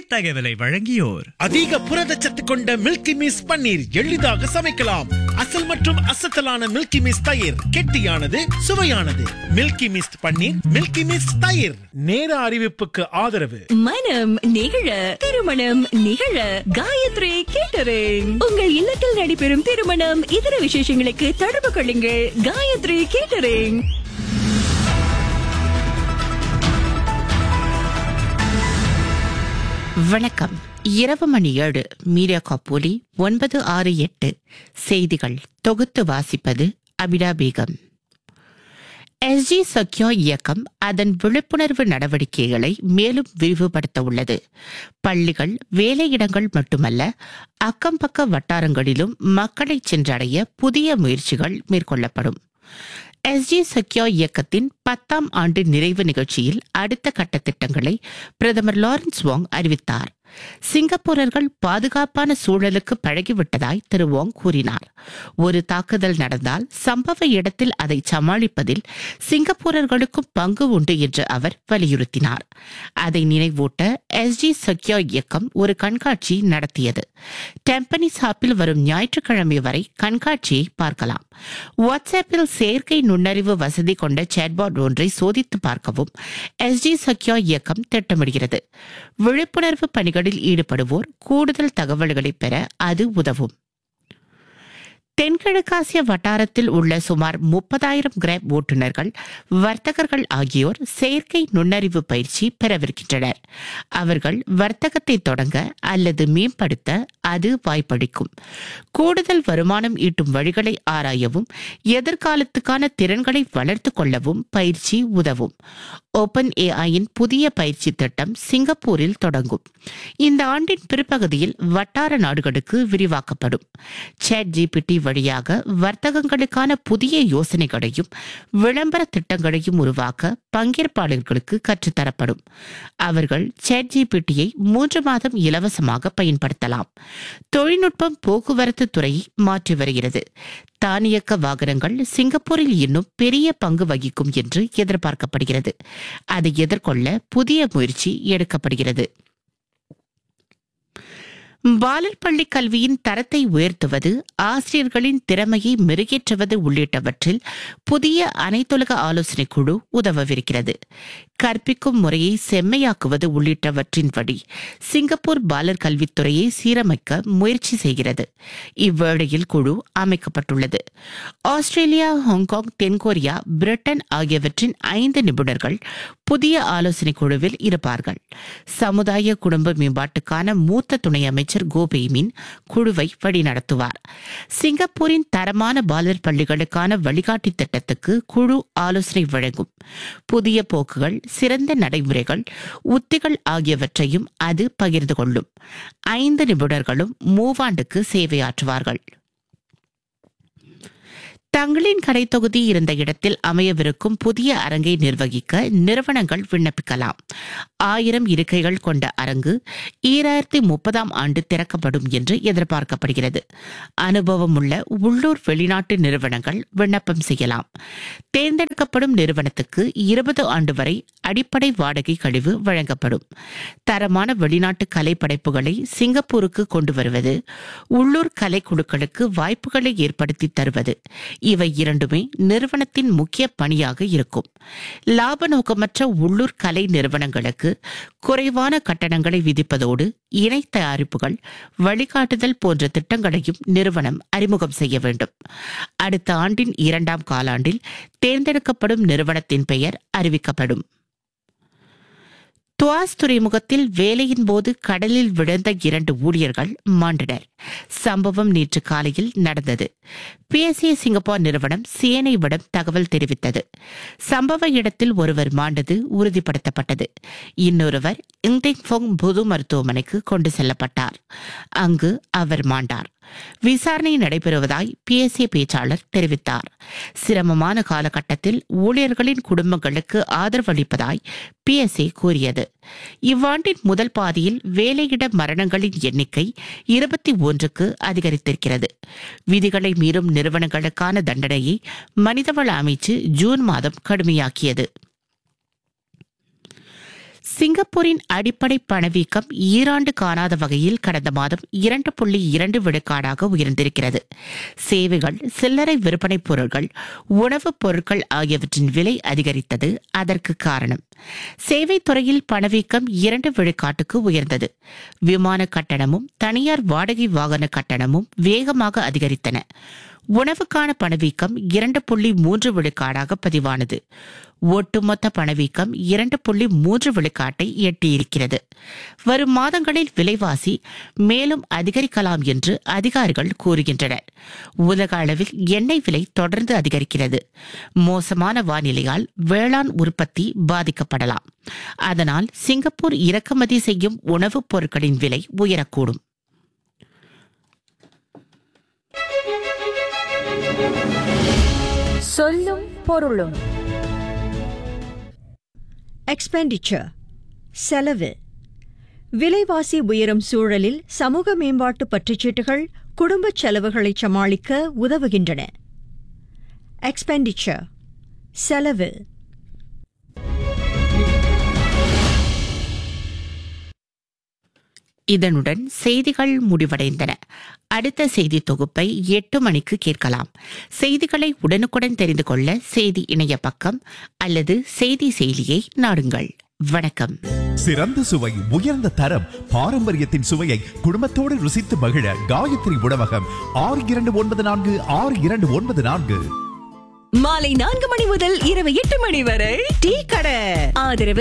இத்தகவலை வழங்கியோர் அதிக புரதச்சத்து கொண்ட மில்கி மிஸ் பன்னீர் எளிதாக சமைக்கலாம் அசல் மற்றும் அசத்தலான மில்கி மிஸ் தயிர் கெட்டியானது சுவையானது Milky Mist paneer Milky Mist தயிர் நேர அறிவிப்புக்கு ஆதரவு மனம் நிகழ திருமணம் நிகழ காயத்ரி கேட்டரிங் உங்கள் இல்லத்தில் நடைபெறும் திருமணம் இதர விசேஷங்களுக்கு தொடர்பு கொள்ளுங்கள் காயத்ரி கேட்டரிங் வணக்கம் இரவு மணி ஏழு மீடியா காப்போலி ஒன்பது ஆறு எட்டு செய்திகள் தொகுத்து வாசிப்பது அபிடா பேகம் எஸ்ஜி சக்யோ இயக்கம் அதன் விழிப்புணர்வு நடவடிக்கைகளை மேலும் விரிவுபடுத்த உள்ளது பள்ளிகள் வேலையிடங்கள் மட்டுமல்ல அக்கம்பக்க வட்டாரங்களிலும் மக்களை சென்றடைய புதிய முயற்சிகள் மேற்கொள்ளப்படும் எஸ்ஜி சக்யோ இயக்கத்தின் பத்தாம் ஆண்டு நிறைவு நிகழ்ச்சியில் அடுத்த கட்ட திட்டங்களை பிரதமர் லாரன்ஸ் வாங் அறிவித்தார் சிங்கப்பூரர்கள் பாதுகாப்பான சூழலுக்கு பழகிவிட்டதாய் திரு வாங் கூறினார் ஒரு தாக்குதல் நடந்தால் சம்பவ இடத்தில் அதை சமாளிப்பதில் சிங்கப்பூரர்களுக்கும் பங்கு உண்டு என்று அவர் வலியுறுத்தினார் அதை நினைவூட்ட எஸ்ஜி சக்யோ இயக்கம் ஒரு கண்காட்சி நடத்தியது டெம்பனி சாப்பில் வரும் ஞாயிற்றுக்கிழமை வரை கண்காட்சியை பார்க்கலாம் வாட்ஸ்அப்பில் செயற்கை நுண்ணறிவு வசதி கொண்ட சேட்பாட் ஒன்றை சோதித்து பார்க்கவும் எஸ்ஜி சக்யோ இயக்கம் திட்டமிடுகிறது விழிப்புணர்வு பணிகளில் ஈடுபடுவோர் கூடுதல் தகவல்களை பெற அது உதவும் தென்கிழக்காசிய வட்டாரத்தில் உள்ள சுமார் முப்பதாயிரம் கிராப் ஓட்டுநர்கள் வர்த்தகர்கள் ஆகியோர் செயற்கை நுண்ணறிவு பயிற்சி பெறவிருக்கின்றனர் அவர்கள் வர்த்தகத்தை தொடங்க அல்லது மேம்படுத்த அது வாய்ப்பளிக்கும் கூடுதல் வருமானம் ஈட்டும் வழிகளை ஆராயவும் எதிர்காலத்துக்கான திறன்களை வளர்த்துக் கொள்ளவும் பயிற்சி உதவும் ஓபன் ஏஐயின் புதிய பயிற்சி திட்டம் சிங்கப்பூரில் தொடங்கும் இந்த ஆண்டின் பிற்பகுதியில் வட்டார நாடுகளுக்கு விரிவாக்கப்படும் சேட் ஜிபிடி வழியாக வர்த்தகங்களுக்கான புதிய யோசனைகளையும் விளம்பர திட்டங்களையும் உருவாக்க பங்கேற்பாளர்களுக்கு கற்றுத்தரப்படும் அவர்கள் சேட் ஜிபிடியை மூன்று மாதம் இலவசமாக பயன்படுத்தலாம் தொழில்நுட்பம் போக்குவரத்து துறையை மாற்றி வருகிறது தானியக்க வாகனங்கள் சிங்கப்பூரில் இன்னும் பெரிய பங்கு வகிக்கும் என்று எதிர்பார்க்கப்படுகிறது அதை எதிர்கொள்ள புதிய முயற்சி எடுக்கப்படுகிறது பாலர் பள்ளி கல்வியின் தரத்தை உயர்த்துவது ஆசிரியர்களின் திறமையை மெருகேற்றுவது உள்ளிட்டவற்றில் புதிய அனைத்துலக ஆலோசனை குழு உதவவிருக்கிறது கற்பிக்கும் முறையை செம்மையாக்குவது உள்ளிட்டவற்றின் வழி சிங்கப்பூர் பாலர் கல்வித்துறையை சீரமைக்க முயற்சி செய்கிறது இவ்வேளையில் குழு அமைக்கப்பட்டுள்ளது ஆஸ்திரேலியா ஹாங்காங் தென்கொரியா பிரிட்டன் ஆகியவற்றின் ஐந்து நிபுணர்கள் புதிய ஆலோசனை குழுவில் இருப்பார்கள் சமுதாய குடும்ப மேம்பாட்டுக்கான மூத்த துணை அமைச்சர் கோபெய்மின் குழுவை வழிநடத்துவார் சிங்கப்பூரின் தரமான பாலர் பள்ளிகளுக்கான வழிகாட்டி திட்டத்துக்கு குழு ஆலோசனை வழங்கும் புதிய போக்குகள் சிறந்த நடைமுறைகள் உத்திகள் ஆகியவற்றையும் அது பகிர்ந்து கொள்ளும் ஐந்து நிபுணர்களும் மூவாண்டுக்கு சேவையாற்றுவார்கள் தங்களின் கடை தொகுதி இருந்த இடத்தில் அமையவிருக்கும் புதிய அரங்கை நிர்வகிக்க நிறுவனங்கள் விண்ணப்பிக்கலாம் ஆயிரம் இருக்கைகள் கொண்ட அரங்கு ஈராயிரத்தி முப்பதாம் ஆண்டு திறக்கப்படும் என்று எதிர்பார்க்கப்படுகிறது அனுபவம் உள்ள உள்ளூர் வெளிநாட்டு நிறுவனங்கள் விண்ணப்பம் செய்யலாம் தேர்ந்தெடுக்கப்படும் நிறுவனத்துக்கு இருபது ஆண்டு வரை அடிப்படை வாடகை கழிவு வழங்கப்படும் தரமான வெளிநாட்டு கலை படைப்புகளை சிங்கப்பூருக்கு கொண்டு வருவது உள்ளூர் கலைக்குழுக்களுக்கு வாய்ப்புகளை ஏற்படுத்தி தருவது இவை இரண்டுமே நிறுவனத்தின் முக்கிய பணியாக இருக்கும் லாப நோக்கமற்ற உள்ளூர் கலை நிறுவனங்களுக்கு குறைவான கட்டணங்களை விதிப்பதோடு இணை தயாரிப்புகள் வழிகாட்டுதல் போன்ற திட்டங்களையும் நிறுவனம் அறிமுகம் செய்ய வேண்டும் அடுத்த ஆண்டின் இரண்டாம் காலாண்டில் தேர்ந்தெடுக்கப்படும் நிறுவனத்தின் பெயர் அறிவிக்கப்படும் துவாஸ் துறைமுகத்தில் வேலையின் போது கடலில் விழுந்த இரண்டு ஊழியர்கள் மாண்டனர் சம்பவம் நேற்று காலையில் நடந்தது பிஎஸ்ஏ சிங்கப்பூர் நிறுவனம் சிஎன்ஐவிடம் தகவல் தெரிவித்தது சம்பவ இடத்தில் ஒருவர் மாண்டது உறுதிப்படுத்தப்பட்டது இன்னொருவர் இங்டிங் ஃபோங் பொது மருத்துவமனைக்கு கொண்டு செல்லப்பட்டார் அங்கு அவர் மாண்டார் விசாரணை நடைபெறுவதாய் பிஎஸ்ஏ பேச்சாளர் தெரிவித்தார் சிரமமான காலகட்டத்தில் ஊழியர்களின் குடும்பங்களுக்கு ஆதரவளிப்பதாய் பிஎஸ்ஏ கூறியது இவ்வாண்டின் முதல் பாதியில் வேலையிட மரணங்களின் எண்ணிக்கை இருபத்தி ஒன்றுக்கு அதிகரித்திருக்கிறது விதிகளை மீறும் நிறுவனங்களுக்கான தண்டனையை மனிதவள அமைச்சு ஜூன் மாதம் கடுமையாக்கியது சிங்கப்பூரின் அடிப்படை பணவீக்கம் ஈராண்டு காணாத வகையில் கடந்த மாதம் இரண்டு புள்ளி இரண்டு விழுக்காடாக உயர்ந்திருக்கிறது சேவைகள் சில்லறை விற்பனை பொருட்கள் உணவுப் பொருட்கள் ஆகியவற்றின் விலை அதிகரித்தது அதற்கு காரணம் சேவைத் துறையில் பணவீக்கம் இரண்டு விழுக்காட்டுக்கு உயர்ந்தது விமான கட்டணமும் தனியார் வாடகை வாகன கட்டணமும் வேகமாக அதிகரித்தன உணவுக்கான பணவீக்கம் இரண்டு புள்ளி மூன்று விழுக்காடாக பதிவானது ஒட்டுமொத்த பணவீக்கம் இரண்டு புள்ளி மூன்று விழுக்காட்டை எட்டியிருக்கிறது வரும் மாதங்களில் விலைவாசி மேலும் அதிகரிக்கலாம் என்று அதிகாரிகள் கூறுகின்றனர் உலக அளவில் எண்ணெய் விலை தொடர்ந்து அதிகரிக்கிறது மோசமான வானிலையால் வேளாண் உற்பத்தி பாதிக்கப்படலாம் அதனால் சிங்கப்பூர் இறக்குமதி செய்யும் உணவுப் பொருட்களின் விலை உயரக்கூடும் சொல்லும் பொருளும் எக்ஸ்பெண்டிச்சர் செலவு விலைவாசி உயரும் சூழலில் சமூக மேம்பாட்டு பற்றுச்சீட்டுகள் குடும்பச் செலவுகளை சமாளிக்க உதவுகின்றன எக்ஸ்பெண்டிச்சர் செலவு இதனுடன் செய்திகள் முடிவடைந்தன அடுத்த செய்தி தொகுப்பை எட்டு மணிக்கு கேட்கலாம் செய்திகளை உடனுக்குடன் தெரிந்து கொள்ள செய்தி இணைய பக்கம் அல்லது செய்தி செயலியை நாடுங்கள் வணக்கம் சிறந்த சுவை உயர்ந்த தரம் பாரம்பரியத்தின் சுவையை குடும்பத்தோடு ருசித்து மகிழ காயத்ரி உணவகம் ஆறு இரண்டு ஒன்பது நான்கு ஆறு இரண்டு ஒன்பது நான்கு மாலை நான்கு மணி முதல் இரவு எட்டு மணி வரை டீ கடை ஆதரவு